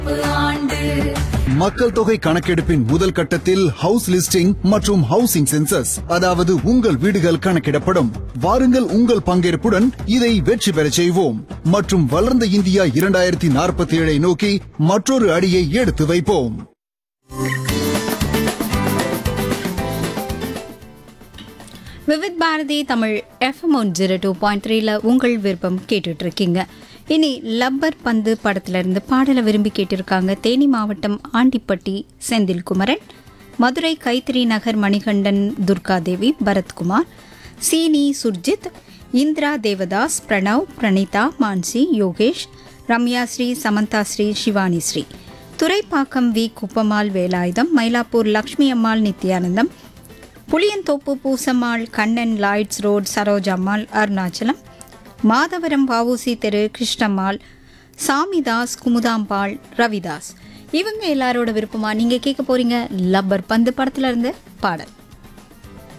மக்கள் தொகை கணக்கெடுப்பின் முதல் கட்டத்தில் ஹவுஸ் லிஸ்டிங் மற்றும் ஹவுசிங் சென்சஸ் அதாவது உங்கள் வீடுகள் கணக்கிடப்படும் வாருங்கள் உங்கள் பங்கேற்புடன் இதை வெற்றி பெறச் செய்வோம் மற்றும் வளர்ந்த இந்தியா இரண்டாயிரத்தி நாற்பத்தி ஏழை நோக்கி மற்றொரு அடியை எடுத்து வைப்போம் Vividh Bharati Tamil FM one zero two point த்ரீல உங்கள் விருப்பம் கேட்டுட்டு இருக்கீங்க இனி லப்பர் பந்து படத்துல இருந்து பாடலை விரும்பி கேட்டிருக்காங்க தேனி மாவட்டம் ஆண்டிப்பட்டி செந்தில்குமரன் மதுரை கைத்திரி நகர் Manikandan Durgadevi Bharathkumar Seeni Surjith Indira Devadas Pranav Praneetha Mansi Yogesh Ramya Sri Samantha Sri Shivani Sri Thoraipakkam V Kuppammal Velayutham Mylapore Lakshmi Ammal Nithyanandam Pulianthope Poosammal Kannan Lloyds road Sarojammal Arunachalam Madhavaram VOC தெரு கிருஷ்ணம்மாள் சாமிதாஸ் குமுதாம்பாள் ரவிதாஸ் இவங்க எல்லாரோட விருப்பமா நீங்க கேட்க போறீங்க லப்பர் பந்து படத்துல இருந்து பாடல்